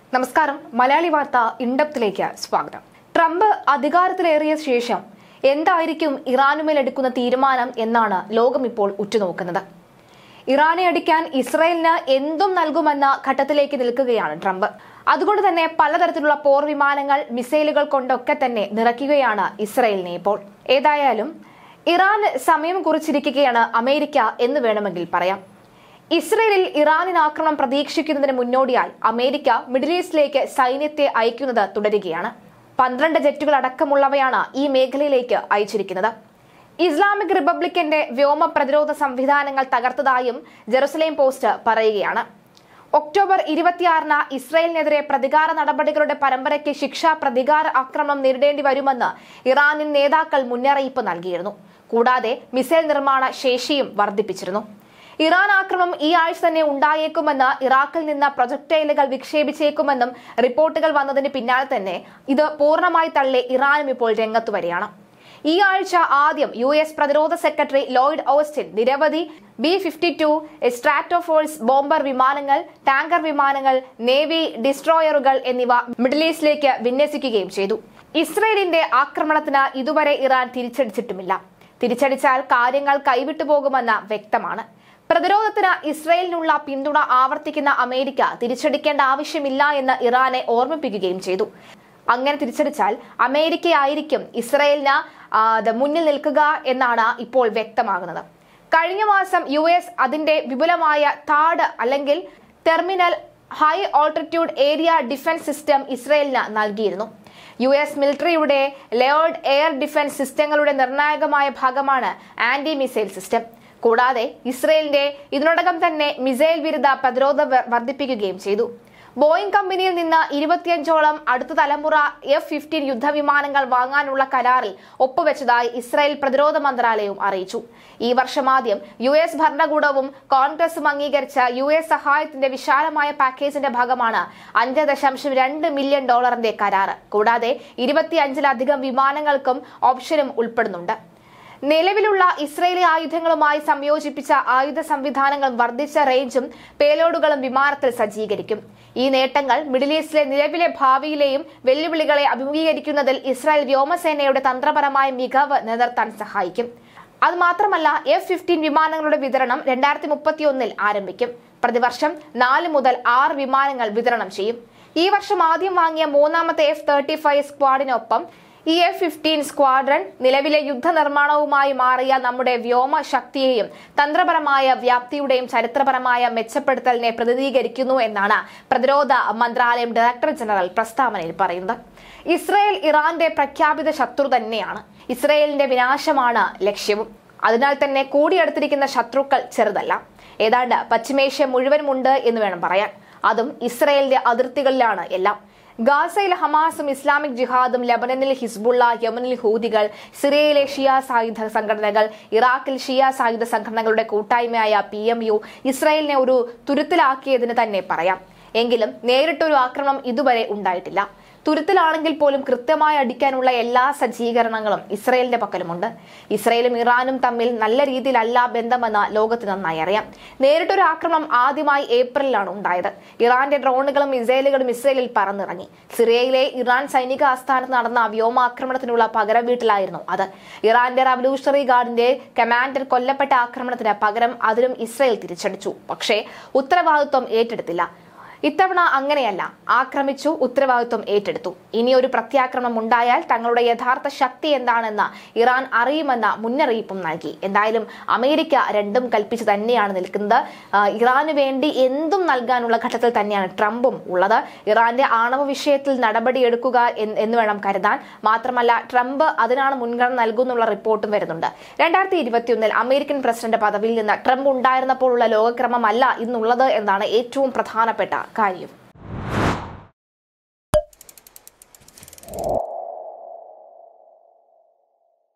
നമസ്കാരം മലയാളി വാർത്ത ഇൻഡപ്തിലേക്ക് സ്വാഗതം ട്രംപ് അധികാരത്തിലേറിയ ശേഷം എന്തായിരിക്കും ഇറാനുമേൽ എടുക്കുന്ന തീരുമാനം എന്നാണ് ലോകം ഇപ്പോൾ ഉറ്റുനോക്കുന്നത് ഇറാനെ അടിക്കാൻ ഇസ്രയേലിന് എന്തും നൽകുമെന്ന ഘട്ടത്തിലേക്ക് നിൽക്കുകയാണ് ട്രംപ് അതുകൊണ്ട് തന്നെ പലതരത്തിലുള്ള പോർ വിമാനങ്ങൾ മിസൈലുകൾ കൊണ്ടൊക്കെ തന്നെ നിറയ്ക്കുകയാണ് ഇസ്രയേലിനെ ഇപ്പോൾ ഏതായാലും ഇറാൻ സമയം കുറിച്ചിരിക്കുകയാണ് അമേരിക്ക എന്ന് വേണമെങ്കിൽ പറയാം ഇസ്രയേലിൽ ഇറാനിന് ആക്രമണം പ്രതീക്ഷിക്കുന്നതിന് മുന്നോടിയായി അമേരിക്ക മിഡിൽ ഈസ്റ്റിലേക്ക് സൈന്യത്തെ അയക്കുന്നത് തുടരുകയാണ് പന്ത്രണ്ട് ജെറ്റുകൾ അടക്കമുള്ളവയാണ് ഈ മേഖലയിലേക്ക് അയച്ചിരിക്കുന്നത് ഇസ്ലാമിക് റിപ്പബ്ലിക്കിന്റെ വ്യോമ പ്രതിരോധ സംവിധാനങ്ങൾ തകർത്തതായും ജെറുസലേം പോസ്റ്റ് പറയുകയാണ് ഒക്ടോബർ ഇരുപത്തിയാറിന് ഇസ്രയേലിനെതിരെ പ്രതികാര നടപടികളുടെ പരമ്പരയ്ക്ക് ശിക്ഷ പ്രതികാര ആക്രമണം നേരിടേണ്ടി വരുമെന്ന് ഇറാനിൻ നേതാക്കൾ മുന്നറിയിപ്പ് നൽകിയിരുന്നു കൂടാതെ മിസൈൽ നിർമ്മാണ ശേഷിയും വർദ്ധിപ്പിച്ചിരുന്നു ഇറാൻ ആക്രമണം ഈ ആഴ്ച തന്നെ ഉണ്ടായേക്കുമെന്ന് ഇറാഖിൽ നിന്ന് പ്രൊജക്ടൈലുകൾ വിക്ഷേപിച്ചേക്കുമെന്നും റിപ്പോർട്ടുകൾ വന്നതിന് പിന്നാലെ തന്നെ ഇത് പൂർണ്ണമായി തള്ളി ഇറാനും ഇപ്പോൾ രംഗത്തു വരികയാണ് ഈ ആഴ്ച ആദ്യം യു എസ് പ്രതിരോധ സെക്രട്ടറി ലോയിഡ് ഓസ്റ്റിൻ നിരവധി B fifty two Stratofortress bomber വിമാനങ്ങൾ ടാങ്കർ വിമാനങ്ങൾ നേവി ഡിസ്ട്രോയറുകൾ എന്നിവ മിഡിൽ ഈസ്റ്റിലേക്ക് വിന്യസിക്കുകയും ചെയ്തു ഇസ്രയേലിന്റെ ആക്രമണത്തിന് ഇതുവരെ ഇറാൻ തിരിച്ചടിച്ചിട്ടുമില്ല തിരിച്ചടിച്ചാൽ കാര്യങ്ങൾ കൈവിട്ടു പോകുമെന്ന് വ്യക്തമാണ് പ്രതിരോധത്തിന് ഇസ്രയേലിനുള്ള പിന്തുണ ആവർത്തിക്കുന്ന അമേരിക്ക തിരിച്ചടിക്കേണ്ട ആവശ്യമില്ല എന്ന് ഇറാനെ ഓർമ്മിപ്പിക്കുകയും ചെയ്തു അങ്ങനെ തിരിച്ചടിച്ചാൽ അമേരിക്കയായിരിക്കും ഇസ്രയേലിന് ആ, അത് മുന്നിൽ നിൽക്കുക എന്നാണ് ഇപ്പോൾ വ്യക്തമാകുന്നത് കഴിഞ്ഞ മാസം യു എസ് അതിന്റെ വിപുലമായ താഡ് അല്ലെങ്കിൽ terminal high altitude area defence system ഇസ്രയേലിന് നൽകിയിരുന്നു യു എസ് മിലിറ്ററിയുടെ ലെയോർഡ് എയർ ഡിഫൻസ് സിസ്റ്റങ്ങളുടെ നിർണായകമായ ഭാഗമാണ് ആന്റി മിസൈൽ സിസ്റ്റം കൂടാതെ ഇസ്രയേലിന്റെ ഇതിനോടകം തന്നെ മിസൈൽ വിരുദ്ധ പ്രതിരോധം വർ- വർദ്ധിപ്പിക്കുകയും ചെയ്തു ബോയിങ് കമ്പനിയിൽ നിന്ന് ഇരുപത്തിയഞ്ചോളം അടുത്ത തലമുറ എഫ് ഫിഫ്റ്റീൻ യുദ്ധവിമാനങ്ങൾ വാങ്ങാനുള്ള കരാറിൽ ഒപ്പുവെച്ചതായി ഇസ്രായേൽ പ്രതിരോധ മന്ത്രാലയവും അറിയിച്ചു ഈ വർഷം ആദ്യം യു എസ് ഭരണകൂടവും കോൺഗ്രസും അംഗീകരിച്ച യു എസ് സഹായത്തിന്റെ വിശാലമായ പാക്കേജിന്റെ ഭാഗമാണ് അഞ്ച് ദശാംശം രണ്ട് മില്യൺ ഡോളറിന്റെ കരാറ് കൂടാതെ ഇരുപത്തിയഞ്ചിലധികം വിമാനങ്ങൾക്കും ഓപ്ഷനും ഉൾപ്പെടുന്നുണ്ട് നിലവിലുള്ള ഇസ്രയേലി ആയുധങ്ങളുമായി സംയോജിപ്പിച്ച ആയുധ സംവിധാനങ്ങളും വർദ്ധിച്ച റേഞ്ചും പേലോഡുകളും വിമാനത്തിൽ സജ്ജീകരിക്കും ഈ നേട്ടങ്ങൾ മിഡിൽ ഈസ്റ്റിലെ നിലവിലെ ഭാവിയിലെയും വെല്ലുവിളികളെ അഭിമുഖീകരിക്കുന്നതിൽ ഇസ്രായേൽ വ്യോമസേനയുടെ തന്ത്രപരമായ മികവ് നിലനിർത്താൻ സഹായിക്കും അത് മാത്രമല്ല എഫ് ഫിഫ്റ്റീൻ വിമാനങ്ങളുടെ വിതരണം രണ്ടായിരത്തി മുപ്പത്തിയൊന്നിൽ ആരംഭിക്കും പ്രതിവർഷം നാല് മുതൽ ആറ് വിമാനങ്ങൾ വിതരണം ചെയ്യും ഈ വർഷം ആദ്യം വാങ്ങിയ മൂന്നാമത്തെ എഫ് തേർട്ടി ഫൈവ് സ്ക്വാഡിനൊപ്പം ഈ എഫ് ഫിഫ്റ്റീൻ സ്ക്വാഡ്രൺ നിലവിലെ യുദ്ധനിർമ്മാണവുമായി മാറിയ നമ്മുടെ വ്യോമ ശക്തിയെയും തന്ത്രപരമായ വ്യാപ്തിയുടെയും ചരിത്രപരമായ മെച്ചപ്പെടുത്തലിനെ പ്രതിനിധീകരിക്കുന്നു എന്നാണ് പ്രതിരോധ മന്ത്രാലയം ഡയറക്ടർ ജനറൽ പ്രസ്താവനയിൽ പറയുന്നത് ഇസ്രയേൽ ഇറാന്റെ പ്രഖ്യാപിത ശത്രു തന്നെയാണ് ഇസ്രയേലിന്റെ വിനാശമാണ് ലക്ഷ്യവും അതിനാൽ തന്നെ കൂടിയെടുത്തിരിക്കുന്ന ശത്രുക്കൾ ചെറുതല്ല ഏതാണ്ട് പശ്ചിമേഷ്യ മുഴുവനുമുണ്ട് എന്ന് വേണം പറയാൻ അതും ഇസ്രയേലിന്റെ അതിർത്തികളിലാണ് എല്ലാം ഗാസയിൽ ഹമാസും ഇസ്ലാമിക് ജിഹാദും ലബനനിൽ ഹിസ്ബുള്ള യമനിൽ ഹൂതികൾ സിറിയയിലെ ഷിയ സായുധ സംഘടനകൾ ഇറാഖിൽ ഷിയ സായുധ സംഘടനകളുടെ കൂട്ടായ്മയായ പി എം യു ഇസ്രായേലിനെ ഒരു തുരുത്തിലാക്കിയതിന് തന്നെ പറയാം എങ്കിലും നേരിട്ടൊരു ആക്രമണം ഇതുവരെ ഉണ്ടായിട്ടില്ല തുരുത്തിലാണെങ്കിൽ പോലും കൃത്യമായി അടിക്കാനുള്ള എല്ലാ സജ്ജീകരണങ്ങളും ഇസ്രയേലിന്റെ പക്കലുമുണ്ട് ഇസ്രയേലും ഇറാനും തമ്മിൽ നല്ല രീതിയിലല്ല ബന്ധമെന്ന് ലോകത്തിന് നന്നായി അറിയാം നേരിട്ടൊരു ആക്രമണം ആദ്യമായി ഏപ്രിലാണ് ഉണ്ടായത് ഇറാന്റെ ഡ്രോണുകളും മിസൈലുകളും ഇസ്രയേലിൽ പറന്നിറങ്ങി സിറിയയിലെ ഇറാൻ സൈനിക ആസ്ഥാനത്ത് നടന്ന വ്യോമാക്രമണത്തിനുള്ള പകരം വീട്ടിലായിരുന്നു അത് ഇറാന്റെ റവല്യൂഷണറി ഗാർഡിന്റെ കമാൻഡർ കൊല്ലപ്പെട്ട ആക്രമണത്തിന് പകരം അതിലും ഇസ്രയേൽ തിരിച്ചടിച്ചു പക്ഷേ ഉത്തരവാദിത്വം ഏറ്റെടുത്തില്ല ഇത്തവണ അങ്ങനെയല്ല ആക്രമിച്ചു ഉത്തരവാദിത്വം ഏറ്റെടുത്തു ഇനി ഒരു പ്രത്യാക്രമണം ഉണ്ടായാൽ തങ്ങളുടെ യഥാർത്ഥ ശക്തി എന്താണെന്ന് ഇറാൻ അറിയുമെന്ന മുന്നറിയിപ്പും നൽകി എന്തായാലും അമേരിക്ക രണ്ടും കൽപ്പിച്ച് തന്നെയാണ് നിൽക്കുന്നത് ആ, ഇറാന് വേണ്ടി എന്തും നൽകാനുള്ള ഘട്ടത്തിൽ തന്നെയാണ് ട്രംപും ഉള്ളത് ഇറാന്റെ ആണവ വിഷയത്തിൽ നടപടിയെടുക്കുക എന്ന് എന്ന് വേണം കരുതാൻ മാത്രമല്ല ട്രംപ് അതിനാണ് മുൻഗണന നൽകുന്നുള്ള റിപ്പോർട്ടും വരുന്നുണ്ട് രണ്ടായിരത്തി ഇരുപത്തിയൊന്നിൽ അമേരിക്കൻ പ്രസിഡന്റ് പദവിയിൽ നിന്ന് ട്രംപ് ഉണ്ടായിരുന്നപ്പോഴുള്ള ലോകക്രമമല്ല ഇന്നുള്ളത് എന്നാണ് ഏറ്റവും പ്രധാനപ്പെട്ട കാര്യം